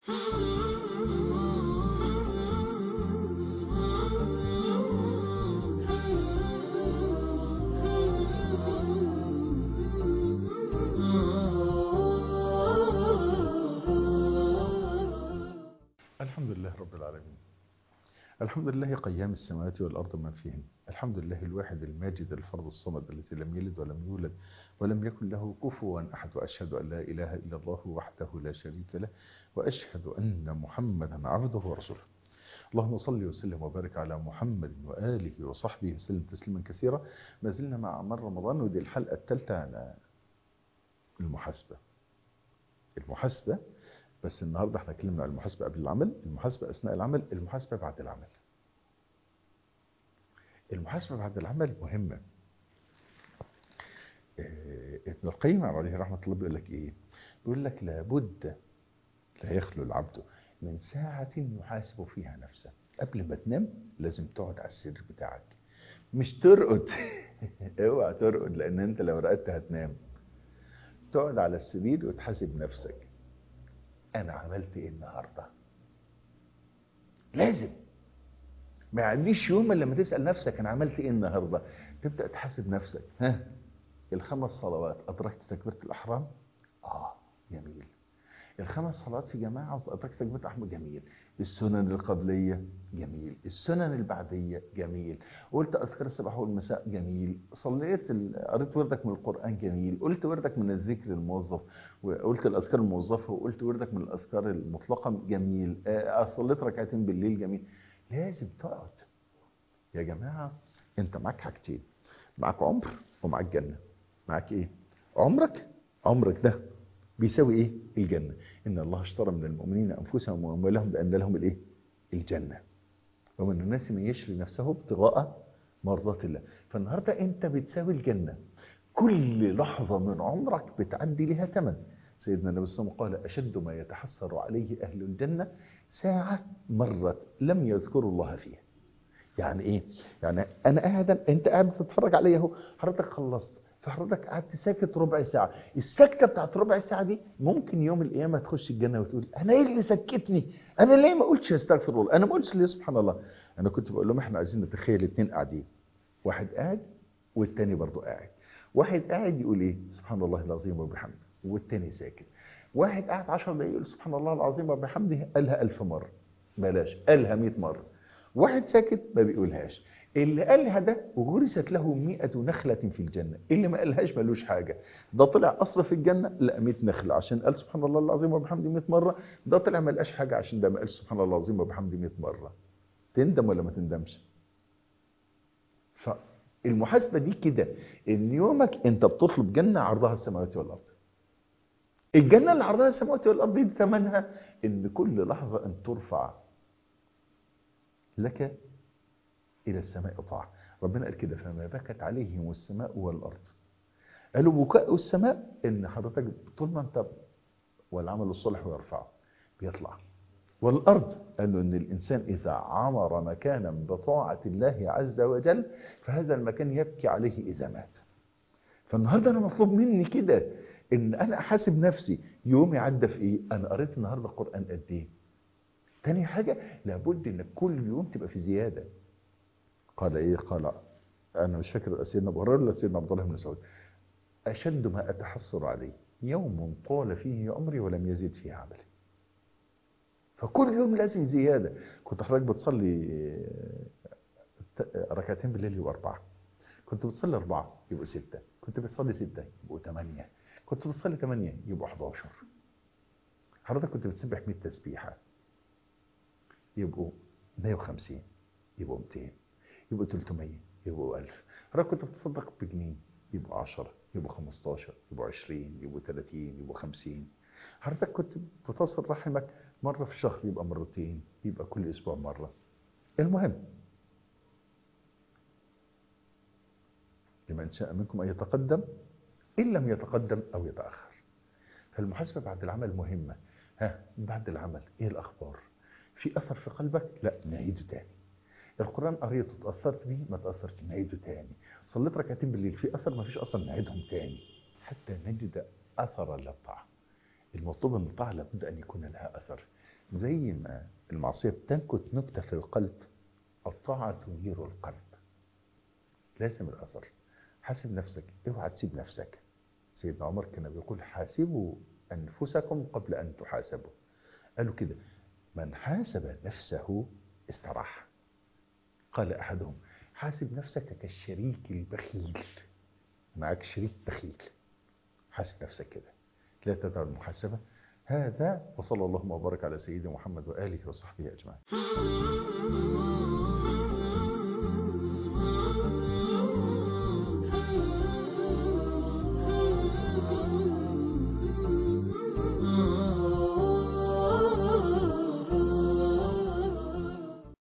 الحمد لله رب العالمين الحمد لله قيام السماوات والأرض ما فيهن الحمد لله الواحد الماجد الفرد الصمد الذي لم يلد ولم يولد ولم يكن له كفوا أحد وأشهد أن لا إله إلا الله وحده لا شريك له وأشهد أن محمدا عبده ورسوله اللهم صل وسلم وبارك على محمد وآله وصحبه وسلم تسليما كثيرا ما زلنا مع أعمال رمضان ودي الحلقة الثالثة على المحاسبة المحاسبة بس النهارده احنا اتكلمنا عن المحاسبه قبل العمل، المحاسبه اثناء العمل، المحاسبه بعد العمل. المحاسبه بعد العمل مهمه. اه ابن القيم عليه رحمه الله بيقول لك ايه؟ بيقول لك لابد لا يخلو العبد من ساعة يحاسب فيها نفسه. قبل ما تنام لازم تقعد على السرير بتاعك. مش ترقد اوعى ترقد لان انت لو رقدت هتنام. تقعد على السرير وتحاسب نفسك. انا عملت ايه النهارده لازم ما يعديش يوم الا لما تسال نفسك انا عملت ايه النهارده تبدا تحاسب نفسك ها الخمس صلوات ادركت تكبيره الاحرام اه جميل الخمس صلوات في جماعه ادركت تكبيره الاحرام جميل السنن القبليه جميل السنن البعديه جميل قلت اذكار الصباح والمساء جميل صليت قريت وردك من القران جميل قلت وردك من الذكر الموظف وقلت الاذكار الموظفه وقلت وردك من الاذكار المطلقه جميل آه صليت ركعتين بالليل جميل لازم تقعد يا جماعه انت معاك حاجتين معاك عمر ومعاك جنه معاك ايه عمرك عمرك ده بيساوي ايه الجنه ان الله اشترى من المؤمنين انفسهم واموالهم بان لهم الايه الجنه ومن الناس من يشري نفسه ابتغاء مرضات الله فالنهارده انت بتساوي الجنه كل لحظه من عمرك بتعدي لها ثمن سيدنا النبي صلى الله عليه وسلم قال اشد ما يتحسر عليه اهل الجنه ساعه مرت لم يذكروا الله فيها يعني ايه يعني انا قاعد انت قاعد بتتفرج عليا اهو حضرتك خلصت فحضرتك قعدت ساكت ربع ساعة السكتة بتاعت ربع ساعة دي ممكن يوم القيامة تخش الجنة وتقول أنا إيه اللي سكتني أنا ليه ما قلتش استغفر الله أنا ما قلتش ليه سبحان الله أنا كنت بقول لهم إحنا عايزين نتخيل اتنين قاعدين واحد قاعد والتاني برضه قاعد واحد قاعد يقول إيه سبحان الله العظيم وبحمده والتاني ساكت واحد قاعد 10 دقايق يقول سبحان الله العظيم وبحمده قالها ألف مرة بلاش قالها 100 مرة واحد ساكت ما بيقولهاش اللي قالها ده وغرست له مئة نخلة في الجنة اللي ما قالهاش ملوش حاجة ده طلع أصل في الجنة لا 100 نخلة عشان قال سبحان الله العظيم وبحمده 100 مرة ده طلع ما لقاش حاجة عشان ده ما قال سبحان الله العظيم وبحمده 100 مرة تندم ولا ما تندمش فالمحاسبة دي كده ان يومك انت بتطلب جنة عرضها السماوات والأرض الجنة اللي عرضها السماوات والأرض دي ثمنها ان كل لحظة ان ترفع لك إلى السماء طاعة ربنا قال كده فما بكت عليهم السماء والأرض قالوا بكاء السماء إن حضرتك طول ما أنت والعمل الصالح يرفعه بيطلع والأرض قالوا إن الإنسان إذا عمر مكانا بطاعة الله عز وجل فهذا المكان يبكي عليه إذا مات فالنهاردة أنا مطلوب مني كده إن أنا أحاسب نفسي يومي عدى في إيه أنا قريت النهاردة القرآن قد إيه تاني حاجة لابد إنك كل يوم تبقى في زيادة قال ايه قال انا مش فاكر سيدنا ابو هريره ولا سيدنا عبد الله بن مسعود اشد ما اتحسر عليه يوم طال فيه عمري ولم يزد فيه عملي فكل يوم لازم زياده كنت حضرتك بتصلي ركعتين بالليل يبقوا اربعه كنت بتصلي اربعه يبقوا سته كنت بتصلي سته يبقوا ثمانيه كنت بتصلي ثمانيه يبقوا 11 حضرتك كنت بتسبح 100 تسبيحه يبقوا 150 يبقوا 200 يبقوا 300 يبقوا 1000 حضرتك كنت بتصدق بجنيه يبقوا 10 يبقوا 15 يبقوا 20 يبقوا 30 يبقوا 50 حضرتك كنت بتصل رحمك مرة في الشهر يبقى مرتين يبقى كل أسبوع مرة المهم لمن شاء منكم أن يتقدم إن لم يتقدم أو يتأخر فالمحاسبة بعد العمل مهمة ها بعد العمل إيه الأخبار في أثر في قلبك لا نعيده تاني القرآن قريته اتأثرت بيه ما تأثرت نعيده تاني صليت ركعتين بالليل في أثر ما فيش أثر نعيدهم تاني حتى نجد أثر للطاعة المطلوب من الطاعة لابد أن يكون لها أثر زي ما المعصية بتنكت نكتة في القلب الطاعة تنير القلب لازم الأثر حاسب نفسك اوعى تسيب نفسك سيدنا عمر كان بيقول حاسبوا أنفسكم قبل أن تحاسبوا قالوا كده من حاسب نفسه استراح قال أحدهم حاسب نفسك كالشريك البخيل معك شريك بخيل حاسب نفسك كده لا تدع المحاسبة هذا وصلى اللهم وبارك على سيدنا محمد وآله وصحبه أجمعين